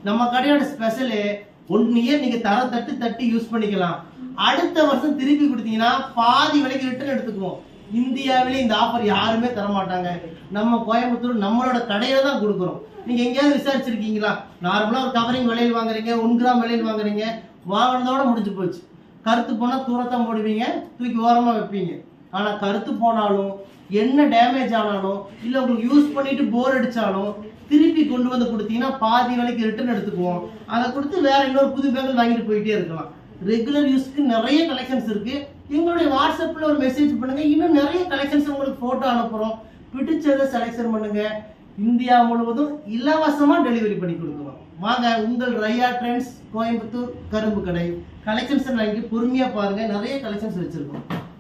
நம்ம கடையோட special one year நீங்க தர தட்டு தட்டி யூஸ் பண்ணிக்கலாம் அடுத்த வருஷம் திருப்பி கொடுத்தீங்கன்னா பாதி விலைக்கு ரிட்டர்ன் எடுத்துக்குவோம் இந்தியாவிலே இந்த ஆஃபர் யாருமே தர மாட்டாங்க நம்ம கோயம்புத்தூர் நம்மளோட கடையில தான் கொடுக்குறோம் நீங்க எங்கேயாவது விசாரிச்சிருக்கீங்களா நார்மலா ஒரு கவரிங் விலையில் வாங்குறீங்க ஒன் கிராம் விலையில் வாங்குறீங்க வாங்கினதோட முடிஞ்சு போச்சு கருத்து போனா தூரத்தான் போடுவீங்க தூக்கி ஓரமா வைப்பீங்க ஆனா கருத்து போனாலும் என்ன டேமேஜ் ஆனாலும் இல்ல உங்களுக்கு யூஸ் பண்ணிட்டு போர் அடிச்சாலும் திருப்பி கொண்டு வந்து கொடுத்தீங்கன்னா பாதி விலைக்கு ரிட்டர்ன் எடுத்துக்குவோம் அதை கொடுத்து வேற இன்னொரு புது பேங்கில் வாங்கிட்டு போயிட்டே இருக்கலாம் ரெகுலர் யூஸ்க்கு நிறைய கலெக்ஷன்ஸ் இருக்கு எங்களுடைய வாட்ஸ்அப்ல ஒரு மெசேஜ் பண்ணுங்க இன்னும் நிறைய கலெக்ஷன்ஸ் உங்களுக்கு போட்டோ அனுப்புறோம் பிடிச்சதை செலக்ஷன் பண்ணுங்க இந்தியா முழுவதும் இலவசமா டெலிவரி பண்ணி கொடுக்குறோம் வாங்க உங்கள் ரையா ட்ரெண்ட்ஸ் கோயம்புத்தூர் கரும்பு கடை கலெக்ஷன்ஸ் வாங்கி பொறுமையா பாருங்க நிறைய கலெக்ஷன்ஸ் வச்சிருக்கோம்